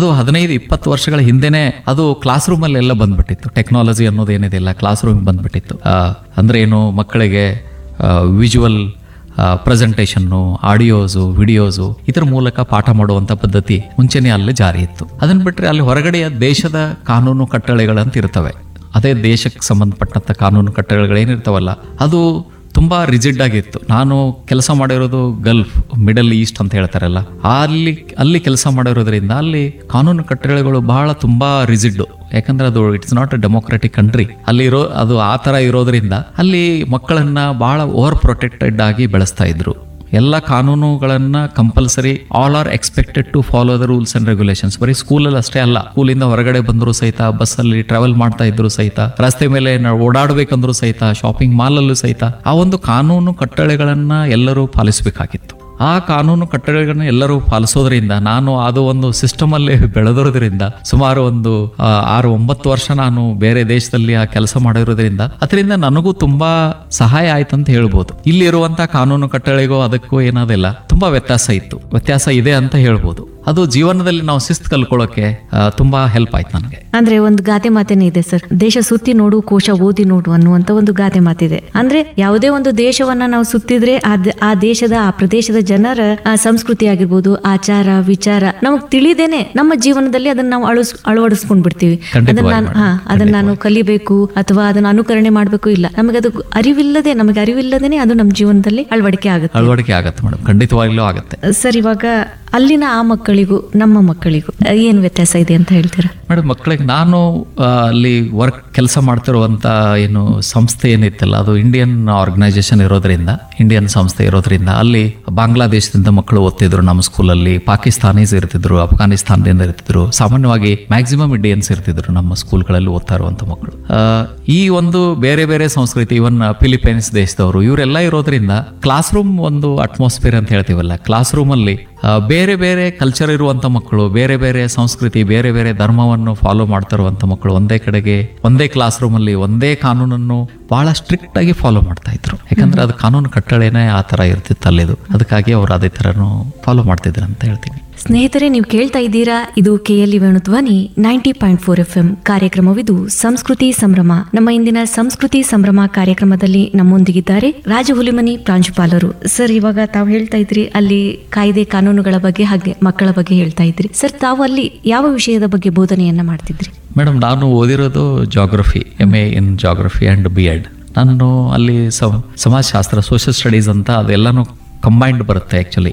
ಅದು ಹದಿನೈದು ಇಪ್ಪತ್ತು ವರ್ಷಗಳ ಹಿಂದೆನೆ ಅದು ಕ್ಲಾಸ್ ರೂಮ್ ಅಲ್ಲಿ ಎಲ್ಲ ಬಂದ್ಬಿಟ್ಟಿತ್ತು ಟೆಕ್ನಾಲಜಿ ಅನ್ನೋದು ಏನಿದೆಯಲ್ಲ ಕ್ಲಾಸ್ ರೂಮ್ ಬಂದ್ಬಿಟ್ಟಿತ್ತು ಆ, ಅಂದ್ರೆ ಏನು ಮಕ್ಕಳಿಗೆ ವಿಜುವಲ್ ಪ್ರೆಸೆಂಟೇಷನ್ನು ಆಡಿಯೋಸು ವಿಡಿಯೋಸು ಇದರ ಮೂಲಕ ಪಾಠ ಮಾಡುವಂತ ಪದ್ಧತಿ ಮುಂಚೆನೆ ಅಲ್ಲಿ ಜಾರಿ ಇತ್ತು ಅದನ್ನ ಬಿಟ್ರೆ ಅಲ್ಲಿ ಹೊರಗಡೆಯ ದೇಶದ ಕಾನೂನು ಕಟ್ಟಳೆಗಳಂತ ಇರ್ತವೆ ಅದೇ ದೇಶಕ್ಕೆ ಸಂಬಂಧಪಟ್ಟಂತ ಕಾನೂನು ಕಟ್ಟಳೆಗಳೇನಿರ್ತಾವಲ್ಲ ಅದು ತುಂಬಾ ರಿಜಿಡ್ ಆಗಿತ್ತು ನಾನು ಕೆಲಸ ಮಾಡಿರೋದು ಗಲ್ಫ್ ಮಿಡಲ್ ಈಸ್ಟ್ ಅಂತ ಹೇಳ್ತಾರಲ್ಲ ಅಲ್ಲಿ ಅಲ್ಲಿ ಕೆಲಸ ಮಾಡಿರೋದ್ರಿಂದ ಅಲ್ಲಿ ಕಾನೂನು ಕಟ್ಟಳೆಗಳು ಬಹಳ ತುಂಬಾ ರಿಜಿಡ್ ಯಾಕಂದ್ರೆ ಅದು it's not a democratic country ಅಲ್ಲಿ ಇರೋ ಅದು ಆ ತರ ಇರೋದ್ರಿಂದ ಅಲ್ಲಿ ಮಕ್ಕಳನ್ನ ಬಹಳ ಓವರ್ ಪ್ರೊಟೆಕ್ಟೆಡ್ ಆಗಿ ಬೆಳೆಸ್ತಾ ಇದ್ರು ಎಲ್ಲ ಕಾನೂನುಗಳನ್ನ compulsory all are expected to follow the rules and regulations ಬರೀ ಸ್ಕೂಲಲ್ಲಿ ಅಷ್ಟೇ ಅಲ್ಲ ಸ್ಕೂಲಿಂದ ಹೊರಗಡೆ ಬಂದ್ರು ಸಹಿತ ಬಸ್ಸಲ್ಲಿ ಟ್ರಾವೆಲ್ ಮಾಡ್ತಾ ಇದ್ರು ಸಹಿತ ರಸ್ತೆ ಮೇಲೆ ನಾವು ಓಡಾಡಬೇಕಂದ್ರೂ ಸಹಿತ ಶಾಪಿಂಗ್ ಮಾಲಲ್ಲೂ ಸಹಿತ ಆ ಒಂದು ಕಾನೂನು ಕಟ್ಟಳೆಗಳನ್ನ ಎಲ್ಲರೂ ಪಾಲಿಸಬೇಕಾಗಿತ್ತು ಆ ಕಾನೂನು ಕಟ್ಟಳೆಗಳನ್ನ ಎಲ್ಲರೂ ಪಾಲಿಸೋದ್ರಿಂದ ನಾನು ಅದು ಒಂದು ಸಿಸ್ಟಮ್ ಅಲ್ಲಿ ಬೆಳೆದಿರೋದ್ರಿಂದ ಸುಮಾರು ಒಂದು ಆ, ಆರು ಒಂಬತ್ತು ವರ್ಷ ನಾನು ಬೇರೆ ದೇಶದಲ್ಲಿ ಆ ಕೆಲಸ ಮಾಡಿರೋದ್ರಿಂದ ಅದರಿಂದ ನನಗೂ ತುಂಬಾ ಸಹಾಯ ಆಯ್ತು ಅಂತ ಹೇಳ್ಬೋದು ಇಲ್ಲಿ ಇರುವಂತ ಕಾನೂನು ಕಟ್ಟಳೆಗೂ ಅದಕ್ಕೂ ಏನಾದಿಲ್ಲ ತುಂಬಾ ವ್ಯತ್ಯಾಸ ಇತ್ತು ವ್ಯತ್ಯಾಸ ಇದೆ ಅಂತ ಹೇಳ್ಬೋದು ಅದು ಜೀವನದಲ್ಲಿ ನಾವು ಶಿಸ್ತು ಕಲ್ಕೊಳ್ಳೋಕೆ ಆ, ತುಂಬಾ ಹೆಲ್ಪ್ ಆಯ್ತು ನನಗೆ ಅಂದ್ರೆ ಒಂದು ಗಾದೆ ಮಾತೇನೆ ಇದೆ ಸರ್ ದೇಶ ಸುತ್ತಿ ನೋಡು ಕೋಶ ಓದಿ ನೋಡು ಅನ್ನುವಂತ ಒಂದು ಗಾದೆ ಮಾತಿದೆ ಅಂದ್ರೆ ಯಾವುದೇ ಒಂದು ದೇಶವನ್ನ ನಾವು ಸುತ್ತಿದ್ರೆ ಆ ದ- ಆ ದೇಶದ ಆ ಪ್ರದೇಶದ ಜನರ ಆ ಸಂಸ್ಕೃತಿ ಆಗಿರ್ಬೋದು ಆಚಾರ ವಿಚಾರ ನಮಗ್ ತಿಳಿದೇನೆ ನಮ್ಮ ಜೀವನದಲ್ಲಿ ಅದನ್ನ ನಾವು ಅಳಸ್ ಅಳವಡಿಸ್ಕೊಂಡ್ ಬಿಡ್ತೀವಿ ಅದನ್ನ ಖಂಡಿತವಾಗಿ ನಾನು madam. ಹಾ ಅದನ್ನ ನಾನು ಕಲಿಬೇಕು ಅಥವಾ ಅದನ್ನ ಅನುಕರಣೆ ಮಾಡ್ಬೇಕು ಇಲ್ಲ ನಮಗೆ ಅದು ಅರಿವಿಲ್ಲದೆ ನಮಗೆ ಅರಿವಿಲ್ಲದೇನೆ ಅದು ನಮ್ಮ ಜೀವನದಲ್ಲಿ ಅಳವಡಿಕೆ ಆಗುತ್ತೆ ಅಳವಡಿಕೆ ಆಗತ್ತೆ ಮೇಡಮ್ ಖಂಡಿತವಾಗ್ಲೂ ಆಗತ್ತೆ ಸರ್ ಇವಾಗ ಅಲ್ಲಿನ ಆ ಮಕ್ಕಳಿಗೂ ನಮ್ಮ ಮಕ್ಕಳಿಗೂ ಏನ್ ವ್ಯತ್ಯಾಸ ಇದೆ ಅಂತ ಹೇಳ್ತೀರಾ ಮೇಡಮ್ ಮಕ್ಕಳಿಗೆ ನಾನು ಆ, ಅಲ್ಲಿ ವರ್ಕ್ ಕೆಲಸ ಮಾಡ್ತಿರುವಂತ ಏನು ಸಂಸ್ಥೆ ಏನಿತ್ತಲ್ಲ ಅದು ಇಂಡಿಯನ್ ಆರ್ಗನೈಸೇಷನ್ ಇರೋದ್ರಿಂದ ಇಂಡಿಯನ್ ಸಂಸ್ಥೆ ಇರೋದ್ರಿಂದ ಅಲ್ಲಿ ಬಾಂಗ್ಲಾದೇಶದಿಂದ ಮಕ್ಕಳು ಓದ್ತಿದ್ರು ನಮ್ಮ ಸ್ಕೂಲಲ್ಲಿ ಪಾಕಿಸ್ತಾನೀಸ್ ಇರ್ತಿದ್ರು ಅಫ್ಘಾನಿಸ್ತಾನದಿಂದ ಇರ್ತಿದ್ರು ಸಾಮಾನ್ಯವಾಗಿ ಮ್ಯಾಕ್ಸಿಮಮ್ ಇಂಡಿಯನ್ಸ್ ಇರ್ತಿದ್ರು ನಮ್ಮ ಸ್ಕೂಲ್ಗಳಲ್ಲಿ ಓದ್ತಾ ಇರುವಂತ ಮಕ್ಕಳು ಆ, ಈ ಒಂದು ಬೇರೆ ಬೇರೆ ಸಂಸ್ಕೃತಿ ಇವನ್ ಫಿಲಿಪೈನ್ಸ್ ದೇಶದವರು ಇವರೆಲ್ಲ ಇರೋದ್ರಿಂದ ಕ್ಲಾಸ್ ರೂಮ್ ಒಂದು ಅಟ್ಮಾಸ್ಫಿಯರ್ ಅಂತ ಹೇಳ್ತೀವಲ್ಲ ಕ್ಲಾಸ್ ರೂಮ್ ಅಲ್ಲಿ ಆ, ಬೇರೆ ಬೇರೆ ಕಲ್ಚರ್ ಇರುವಂತ ಮಕ್ಕಳು ಬೇರೆ ಬೇರೆ ಸಂಸ್ಕೃತಿ ಬೇರೆ ಬೇರೆ ಧರ್ಮವನ್ನು ಫಾಲೋ ಮಾಡ್ತಾ ಇರುವಂತ ಮಕ್ಕಳು ಒಂದೇ ಕಡೆಗೆ ಒಂದೇ ಕ್ಲಾಸ್ ರೂಮ್ ಅಲ್ಲಿ ಒಂದೇ ಕಾನೂನನ್ನು ಬಹಳ ಸ್ಟ್ರಿಕ್ಟ್ ಆಗಿ ಫಾಲೋ ಮಾಡ್ತಾ ಇದ್ರು ಯಾಕಂದ್ರೆ ಅದು ಕಾನೂನು ಕಟ್ಟಳೆನೇ ಆ ತರ ಇರ್ತಿತ್ತು ಅಲ್ಲಿದು ಅದಕ್ಕಾಗಿ ಅವ್ರು ಅದೇ ತರನು ಫಾಲೋ ಮಾಡ್ತಿದ್ರು ಅಂತ ಹೇಳ್ತೀನಿ ಸ್ನೇಹಿತರೆ ನೀವು ಕೇಳ್ತಾ ಇದ್ದೀರಾ ಇದು KLE Venudhwani ninety point four F M ಕಾರ್ಯಕ್ರಮವಿದು ಸಂಸ್ಕೃತಿ ಸಂಭ್ರಮ ನಮ್ಮ ಇಂದಿನ ಸಂಸ್ಕೃತಿ ಸಂಭ್ರಮ ಕಾರ್ಯಕ್ರಮದಲ್ಲಿ ನಮ್ಮೊಂದಿಗಿದ್ದಾರೆ ರಾಜಹುಲಿಮನಿ ಪ್ರಾಂಶುಪಾಲರು ಸರ್ ಇವಾಗ ತಾವು ಹೇಳ್ತಾ ಇದ್ರಿ ಅಲ್ಲಿ ಕಾಯ್ದೆ ಕಾನೂನುಗಳ ಬಗ್ಗೆ ಹಾಗೆ ಮಕ್ಕಳ ಬಗ್ಗೆ ಹೇಳ್ತಾ ಇದ್ರಿ ಸರ್ ತಾವು ಅಲ್ಲಿ ಯಾವ ವಿಷಯದ ಬಗ್ಗೆ ಬೋಧನೆಯನ್ನ ಮಾಡ್ತಿದ್ರಿ ಮೇಡಮ್ ನಾನು ಓದಿರೋದು geography M A in geography and B ed ನಾನು ಅಲ್ಲಿ ಸಮ- ಸಮಾಜಶಾಸ್ತ್ರ ಸೋಷಿಯಲ್ ಸ್ಟಡೀಸ್ ಅಂತ ಅದೆಲ್ಲನೂ ಕಂಬೈನ್ಡ್ ಬರುತ್ತೆ ಆ್ಯಕ್ಚುಲಿ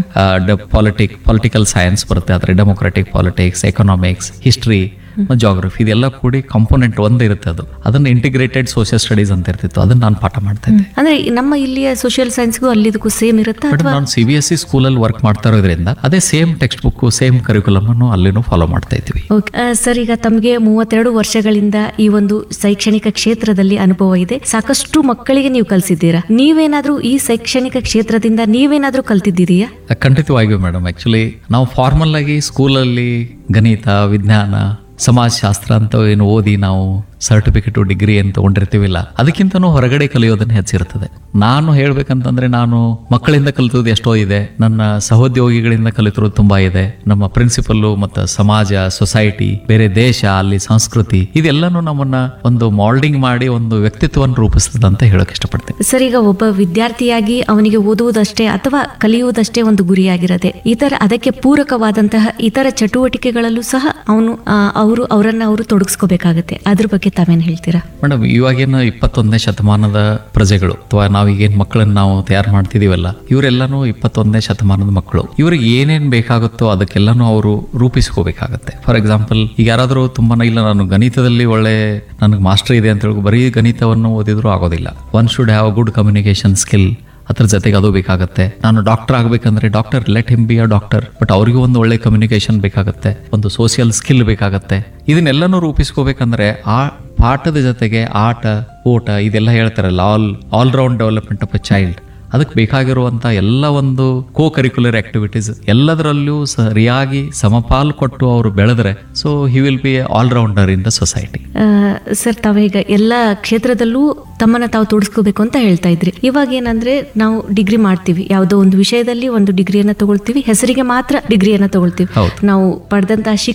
ಪಾಲಿಟಿಕ್ ಪೊಲಿಟಿಕಲ್ ಸೈನ್ಸ್ ಬರುತ್ತೆ ಆದರೆ democratic politics economics history geography ಇದೆಲ್ಲ ಕೂಡಿ ಕಾಂಪೋನೆಂಟ್ ಒಂದು ಇರುತ್ತೆ ಅದು ಅದನ್ನ ಇಂಟಿಗ್ರೇಟೆಡ್ ಸೋಷಿಯಲ್ ಸ್ಟಡೀಸ್ ಅಂತ ಇರ್ತಿತ್ತು ಅದನ್ನ ನಾನು ಪಾಠ ಮಾಡ್ತಾ ಇದ್ದೆ ಅಂದ್ರೆ ನಮ್ಮ ಇಲ್ಲಿಯ ಸೋಷಿಯಲ್ ಸೈನ್ಸ್ಗೂ ಅಲ್ಲಿದಕ್ಕೂ ಸೇಮ್ ಇರುತ್ತಾ ಮೇಡಮ್ ನಾನು ಸಿ ಬಿ ಎಸ್ ಸಿ ಸ್ಕೂಲಲ್ಲಿ ವರ್ಕ್ ಮಾಡ್ತಾ ಇರೋದ್ರಿಂದ ಅದೇ same text book same curriculum ಅನ್ನು ಅಲ್ಲಿನೂ ಫಾಲೋ ಮಾಡ್ತಾ ಇದ್ವಿ ಓಕೆ ಆ, ಸರ್ ಈಗ ತಮಗೆ ಮೂವತ್ತೆರಡು ವರ್ಷಗಳಿಂದ ಈ ಒಂದು ಶೈಕ್ಷಣಿಕ ಕ್ಷೇತ್ರದಲ್ಲಿ ಅನುಭವ ಇದೆ ಸಾಕಷ್ಟು ಮಕ್ಕಳಿಗೆ ನೀವು ಕಲಿಸಿದ್ದೀರಾ ನೀವೇನಾದ್ರೂ ಈ ಶೈಕ್ಷಣಿಕ ಕ್ಷೇತ್ರದಿಂದ ನೀವೇನಾದ್ರೂ ಕಲ್ತಿದ್ದೀರಿಯಾ ಖಂಡಿತವಾಗಿಯೂ ಮೇಡಮ್ ಆ್ಯಕ್ಚುಲಿ ನಾವು ಫಾರ್ಮಲ್ ಆಗಿ ಸ್ಕೂಲಲ್ಲಿ ಗಣಿತ ವಿಜ್ಞಾನ ಸಮಾಜಶಾಸ್ತ್ರ ಅಂತ ಏನು ಓದಿ ನಾವು ಸರ್ಟಿಫಿಕೇಟು ಡಿಗ್ರಿ ಏನು ತೊಗೊಂಡಿರ್ತೀವಿಲ್ಲ ಅದಕ್ಕಿಂತನೂ ಹೊರಗಡೆ ಕಲಿಯೋದನ್ನ ಹೆಚ್ಚಿರ್ತದೆ ನಾನು ಹೇಳ್ಬೇಕಂತಂದ್ರೆ ನಾನು ಮಕ್ಕಳಿಂದ ಕಲಿತದ್ದು ಎಷ್ಟೋ ಇದೆ ನನ್ನ ಸಹೋದ್ಯೋಗಿಗಳಿಂದ ಕಲಿತಿರೋದು ತುಂಬಾ ಇದೆ ನಮ್ಮ ಪ್ರಿನ್ಸಿಪಲ್ಲು ಮತ್ತು ಸಮಾಜ ಸೊಸೈಟಿ ಬೇರೆ ದೇಶ ಅಲ್ಲಿ ಸಂಸ್ಕೃತಿ ಇದೆಲ್ಲನೂ ನಮ್ಮನ್ನ ಒಂದು ಮಾಲ್ಡಿಂಗ್ ಮಾಡಿ ಒಂದು ವ್ಯಕ್ತಿತ್ವವನ್ನು ರೂಪಿಸ್ತದೆ ಅಂತ ಹೇಳಕ್ ಇಷ್ಟಪಡ್ತೀನಿ ಸರ್ ಈಗ ಒಬ್ಬ ವಿದ್ಯಾರ್ಥಿಯಾಗಿ ಅವನಿಗೆ ಓದುವುದಷ್ಟೇ ಅಥವಾ ಕಲಿಯುವುದಷ್ಟೇ ಒಂದು ಗುರಿಯಾಗಿರದೆ ಇತರ ಅದಕ್ಕೆ ಪೂರಕವಾದಂತಹ ಇತರ ಚಟುವಟಿಕೆಗಳಲ್ಲೂ ಸಹ ಅವನು ಅವರು ಅವರನ್ನ ಅವರು ತೊಡಗಿಸ್ಕೋಬೇಕಾಗತ್ತೆ ಅದ್ರ ಬಗ್ಗೆ ತಾವೇನು ಹೇಳ್ತೀರಾ ಮೇಡಮ್ ಇವಾಗೇನು ಇಪ್ಪತ್ತೊಂದನೇ ಶತಮಾನದ ಪ್ರಜೆಗಳು ಅಥವಾ ನಾವೀಗೇನು ಮಕ್ಕಳನ್ನ ನಾವು ತಯಾರು ಮಾಡ್ತಿದೀವಲ್ಲ ಇವರೆಲ್ಲನೂ ಇಪ್ಪತ್ತೊಂದನೇ ಶತಮಾನದ ಮಕ್ಕಳು ಇವ್ರಿಗೆ ಏನೇನ್ ಬೇಕಾಗುತ್ತೋ ಅದಕ್ಕೆಲ್ಲನೂ ಅವರು ರೂಪಿಸ್ಕೋಬೇಕಾಗತ್ತೆ ಫಾರ್ ಎಕ್ಸಾಂಪಲ್ ಈಗ ಯಾರಾದರೂ ತುಂಬಾ ಇಲ್ಲ ನಾನು ಗಣಿತದಲ್ಲಿ ಒಳ್ಳೆ ನನಗೆ ಮಾಸ್ಟರ್ ಇದೆ ಅಂತ ಹೇಳಿ ಬರೀ ಗಣಿತವನ್ನು ಓದಿದ್ರು ಆಗೋದಿಲ್ಲ one should have good communication skill ಅದ್ರ ಜೊತೆಗೆ ಅದು ಬೇಕಾಗುತ್ತೆ ನಾನು ಡಾಕ್ಟರ್ ಆಗ್ಬೇಕಂದ್ರೆ doctor let him be a doctor but ಅವರಿಗೂ ಒಂದು ಒಳ್ಳೆ ಕಮ್ಯುನಿಕೇಶನ್ ಬೇಕಾಗುತ್ತೆ ಒಂದು ಸೋಷಿಯಲ್ ಸ್ಕಿಲ್ ಬೇಕಾಗುತ್ತೆ ಇದನ್ನೆಲ್ಲನೂ ರೂಪಿಸ್ಕೋಬೇಕಂದ್ರೆ ಆ ಪಾಠದ ಜೊತೆಗೆ ಆಟ ಓಟ ಇದೆಲ್ಲ ಹೇಳ್ತಾರಲ್ಲ all all round development of a child ಅದಕ್ಕೆ ಬೇಕಾಗಿರುವಂತ ಎಲ್ಲ ಒಂದು ಕೋ ಕರಿಕ್ಯುಲರ್ ಆಕ್ಟಿವಿಟೀಸ್ ಎಲ್ಲದರಲ್ಲೂ ಸರಿಯಾಗಿ ಸಮಪಾಲು ಕೊಟ್ಟು ಅವರು ಬೆಳೆದ್ರೆ so he will be all rounder in the society ಆ, ಸರ್ ತಾವೀಗ ಎಲ್ಲ ಕ್ಷೇತ್ರದಲ್ಲೂ ತಮ್ಮನ್ನ ತಾವು ತೊಡಗಿಸ್ಕೋಬೇಕು ಅಂತ ಹೇಳ್ತಾ ಇದ್ರಿ ಇವಾಗ ಏನಂದ್ರೆ ನಾವು ಡಿಗ್ರಿ ಮಾಡ್ತೀವಿ ಯಾವುದೋ ಒಂದು ವಿಷಯದಲ್ಲಿ ಒಂದು ಡಿಗ್ರಿಯನ್ನ ತಗೊಳ್ತೀವಿ ಹೆಸರಿಗೆ ಮಾತ್ರ ಡಿಗ್ರಿಯನ್ನ ತಗೊಳ್ತೀವಿ ಹೌದು. ನಾವು ಪಡೆದಂತಹ ಶಿಕ್ಷಣ